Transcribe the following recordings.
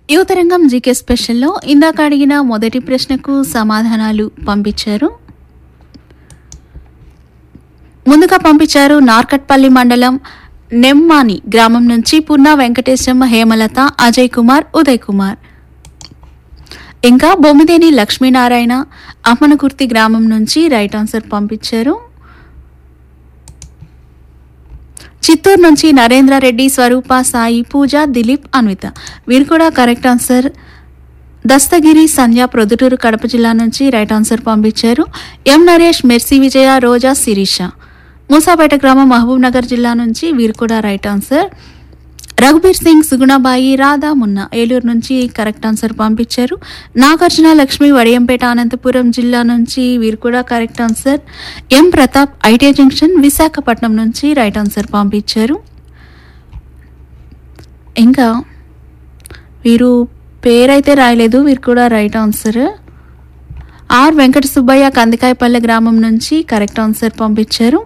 యువతరంగం జీకే స్పెషల్లో ఇందాక అడిగిన మొదటి ప్రశ్నకు సమాధానాలు పంపించారు ముందుగా పంపించారు నార్కట్పల్లి మండలం నెమ్మాని గ్రామం నుంచి పున్నా వెంకటేశం హేమలత అజయ్ కుమార్ ఉదయ్ కుమార్ ఇంకా బొమ్మిదేని లక్ష్మీనారాయణ అమ్మనకుర్తి గ్రామం నుంచి రైట్ ఆన్సర్ పంపించారు చిత్తూరు నుంచి నరేంద్రారెడ్డి స్వరూప సాయి పూజ దిలీప్ అన్విత వీరు కూడా కరెక్ట్ ఆన్సర్ దస్తగిరి సంధ్య ప్రొద్దుటూరు కడప జిల్లా నుంచి రైట్ ఆన్సర్ పంపించారు ఎం నరేష్ మెర్సీ విజయ రోజా శిరీష మూసాపేట గ్రామం మహబూబ్ నగర్ జిల్లా నుంచి వీరు కూడా రైట్ ఆన్సర్ రఘుబీర్ సింగ్ సుగుణబాయి రాధా మున్న ఏలూరు నుంచి కరెక్ట్ ఆన్సర్ పంపించారు నాగార్జున లక్ష్మి వడియంపేట అనంతపురం జిల్లా నుంచి వీరు కూడా correct answer M Pratap IT junction Visakhapatnam నుంచి రైట్ ఆన్సర్ పంపించారు ఇంకా వీరు పేరైతే రాయలేదు వీరు కూడా right answer R Venkata Subbaiah Kandikayapalle గ్రామం నుంచి కరెక్ట్ ఆన్సర్ పంపించారు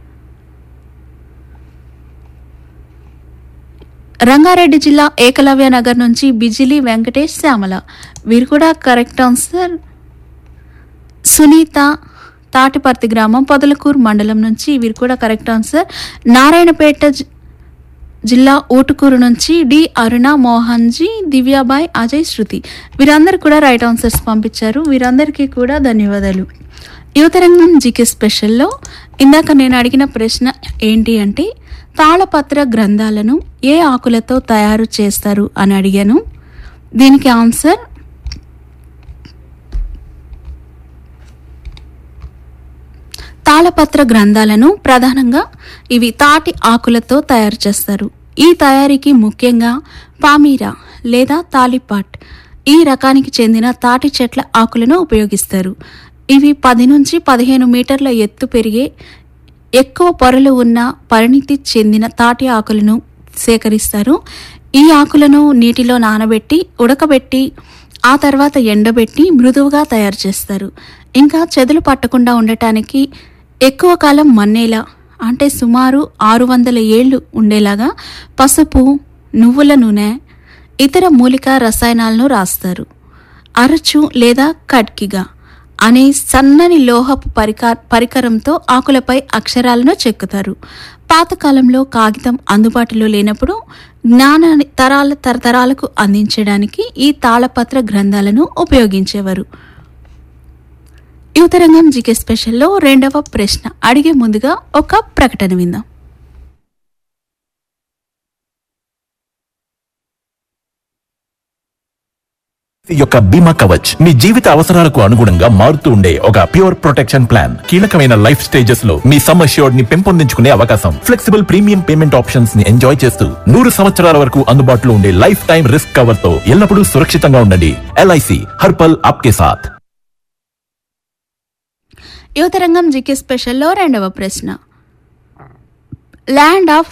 రంగారెడ్డి జిల్లా ఏకలవ్య నగర్ నుంచి బిజిలి వెంకటేష్ శ్యామల వీరు కూడా కరెక్ట్ ఆన్సర్ సునీత తాటిపర్తి గ్రామం పొదలకూరు మండలం నుంచి వీరు కూడా కరెక్ట్ ఆన్సర్ నారాయణపేట జి- జిల్లా ఊటుకూరు నుంచి డి అరుణ మోహన్జీ దివ్యాబాయ్ అజయ్ శృతి వీరందరూ కూడా రైట్ ఆన్సర్స్ పంపించారు వీరందరికీ కూడా ధన్యవాదాలు యువతరంగం జీకే స్పెషల్లో ఇందాక నేను అడిగిన ప్రశ్న ఏంటి అంటే తాళపత్ర గ్రంథాలను ఏ ఆకులతో తయారు చేస్తారు అని అడిగాను దీనికి ఆన్సర్ తాళపత్ర గ్రంథాలను ప్రధానంగా ఇవి తాటి ఆకులతో తయారు చేస్తారు ఈ తయారీకి ముఖ్యంగా పామీరా లేదా తాలిపాట్ ఈ రకానికి చెందిన తాటి చెట్ల ఆకులను ఉపయోగిస్తారు ఇవి పది నుంచి పదిహేను మీటర్ల ఎత్తు పెరిగే ఎక్కువ పొరలు ఉన్న పరిణితి చెందిన తాటి ఆకులను సేకరిస్తారు ఈ ఆకులను నీటిలో నానబెట్టి ఉడకబెట్టి ఆ తర్వాత ఎండబెట్టి మృదువుగా తయారు చేస్తారు ఇంకా చెదులు పట్టకుండా ఉండటానికి ఎక్కువ కాలం మన్నేలా అంటే సుమారు ఆరు వందల ఏళ్ళు ఉండేలాగా పసుపు నువ్వుల నూనె ఇతర మూలిక రసాయనాలను రాస్తారు అరచు లేదా కడ్కిగా అనే సన్నని లోహపు పరిక పరికరంతో ఆకులపై అక్షరాలను చెక్కుతారు పాతకాలంలో కాగితం అందుబాటులో లేనప్పుడు జ్ఞానాన్ని తరాల తరతరాలకు అందించడానికి ఈ తాళపత్ర గ్రంథాలను ఉపయోగించేవారు యువతరంగం జీకే స్పెషల్లో రెండవ ప్రశ్న అడిగే ముందుగా ఒక ప్రకటన విందాం యొక్క బీమా కవచ్ మీ జీవిత అవసరాలకు అనుగుణంగా మారుతూ ఉండే ఒక ప్యూర్ ప్రొటెక్షన్ ప్లాన్ కీలకమైన లైఫ్ స్టేజెస్ లో మీ సమ్ అష్యూర్డ్ ని పెంపొందించుకునే అవకాశం ఫ్లెక్సిబుల్ ప్రీమియం పేమెంట్ ఆప్షన్స్ ని ఎంజాయ్ చేస్తూ నూరు సంవత్సరాల వరకు అందుబాటులో ఉండే లైఫ్ టైం రిస్క్ కవర్ తో ఎల్లప్పుడూ సురక్షితంగా ఉండండి ఎల్ఐసి హర్పల్ ఆప్కే సాథ్ యువతరంగం జీకే స్పెషల్లో రెండవ ప్రశ్న ల్యాండ్ ఆఫ్